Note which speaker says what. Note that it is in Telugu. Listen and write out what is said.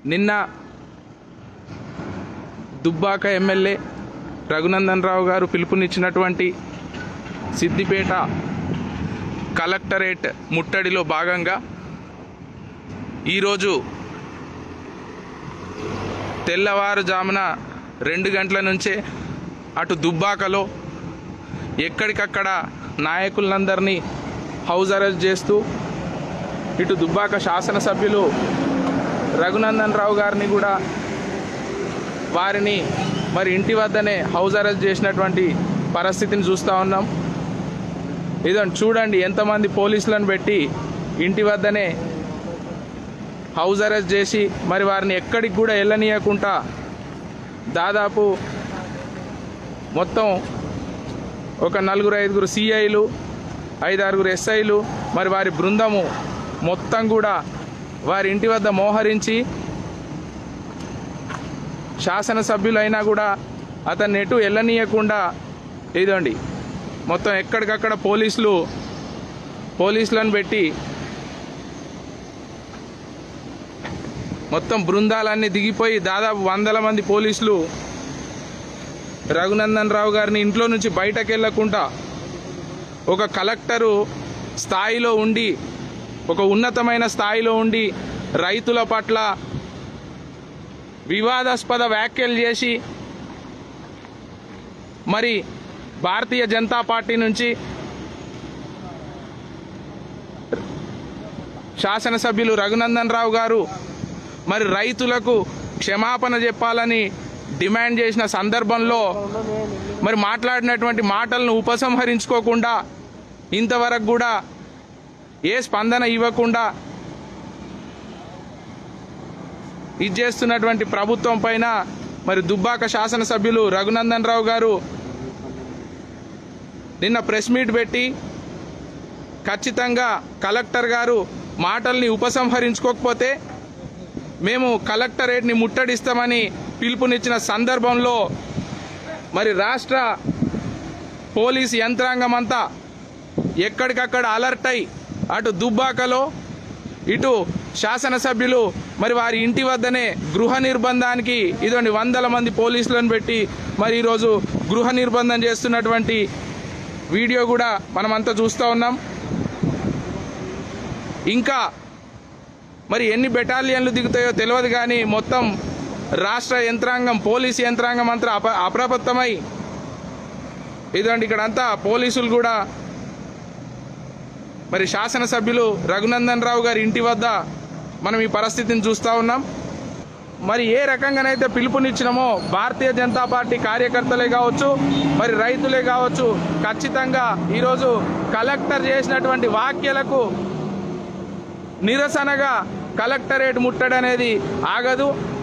Speaker 1: నిన్న దుబ్బాక ఎమ్మెల్యే రఘునందన్ రావు గారు పిలుపునిచ్చినటువంటి సిద్దిపేట కలెక్టరేట్ ముట్టడిలో భాగంగా ఈరోజు తెల్లవారుజామున రెండు గంటల నుంచే అటు దుబ్బాకలో ఎక్కడికక్కడ నాయకులందరినీ హౌస్ అరెస్ట్ చేస్తూ ఇటు దుబ్బాక శాసనసభ్యులు రఘునందన్ రావు గారిని కూడా వారిని మరి ఇంటి వద్దనే హౌస్ అరెస్ట్ చేసినటువంటి పరిస్థితిని చూస్తూ ఉన్నాం ఇదండి చూడండి ఎంతమంది పోలీసులను పెట్టి ఇంటి వద్దనే హౌస్ అరెస్ట్ చేసి మరి వారిని ఎక్కడికి కూడా వెళ్ళనీయకుండా దాదాపు మొత్తం ఒక నలుగురు ఐదుగురు సిఐలు ఐదు ఆరుగురు ఎస్ఐలు మరి వారి బృందము మొత్తం కూడా వారి ఇంటి వద్ద మోహరించి శాసనసభ్యులైనా కూడా అతన్ని ఎటు వెళ్ళనీయకుండా ఇదండి మొత్తం ఎక్కడికక్కడ పోలీసులు పోలీసులను పెట్టి మొత్తం బృందాలన్నీ దిగిపోయి దాదాపు వందల మంది పోలీసులు రఘునందన్ రావు గారిని ఇంట్లో నుంచి బయటకు వెళ్లకుండా ఒక కలెక్టరు స్థాయిలో ఉండి ఒక ఉన్నతమైన స్థాయిలో ఉండి రైతుల పట్ల వివాదాస్పద వ్యాఖ్యలు చేసి మరి భారతీయ జనతా పార్టీ నుంచి శాసనసభ్యులు రఘునందన్ రావు గారు మరి రైతులకు క్షమాపణ చెప్పాలని డిమాండ్ చేసిన సందర్భంలో మరి మాట్లాడినటువంటి మాటలను ఉపసంహరించుకోకుండా ఇంతవరకు కూడా ఏ స్పందన ఇవ్వకుండా ఇది చేస్తున్నటువంటి ప్రభుత్వం పైన మరి దుబ్బాక శాసనసభ్యులు రఘునందన్ రావు గారు నిన్న ప్రెస్ మీట్ పెట్టి ఖచ్చితంగా కలెక్టర్ గారు మాటల్ని ఉపసంహరించుకోకపోతే మేము కలెక్టరేట్ని ముట్టడిస్తామని పిలుపునిచ్చిన సందర్భంలో మరి రాష్ట్ర పోలీస్ యంత్రాంగం అంతా ఎక్కడికక్కడ అలర్ట్ అయి అటు దుబ్బాకలో ఇటు శాసనసభ్యులు మరి వారి ఇంటి వద్దనే గృహ నిర్బంధానికి ఇటువంటి వందల మంది పోలీసులను పెట్టి మరి ఈరోజు గృహ నిర్బంధం చేస్తున్నటువంటి వీడియో కూడా మనమంతా చూస్తూ ఉన్నాం ఇంకా మరి ఎన్ని బెటాలియన్లు దిగుతాయో తెలియదు కానీ మొత్తం రాష్ట్ర యంత్రాంగం పోలీస్ యంత్రాంగం అంతా అప అప్రమత్తమై ఇదండి ఇక్కడంతా పోలీసులు కూడా మరి శాసనసభ్యులు రఘునందన్ రావు గారి ఇంటి వద్ద మనం ఈ పరిస్థితిని చూస్తూ ఉన్నాం మరి ఏ రకంగానైతే పిలుపునిచ్చినామో భారతీయ జనతా పార్టీ కార్యకర్తలే కావచ్చు మరి రైతులే కావచ్చు ఖచ్చితంగా ఈరోజు కలెక్టర్ చేసినటువంటి వ్యాఖ్యలకు నిరసనగా కలెక్టరేట్ ముట్టడి అనేది ఆగదు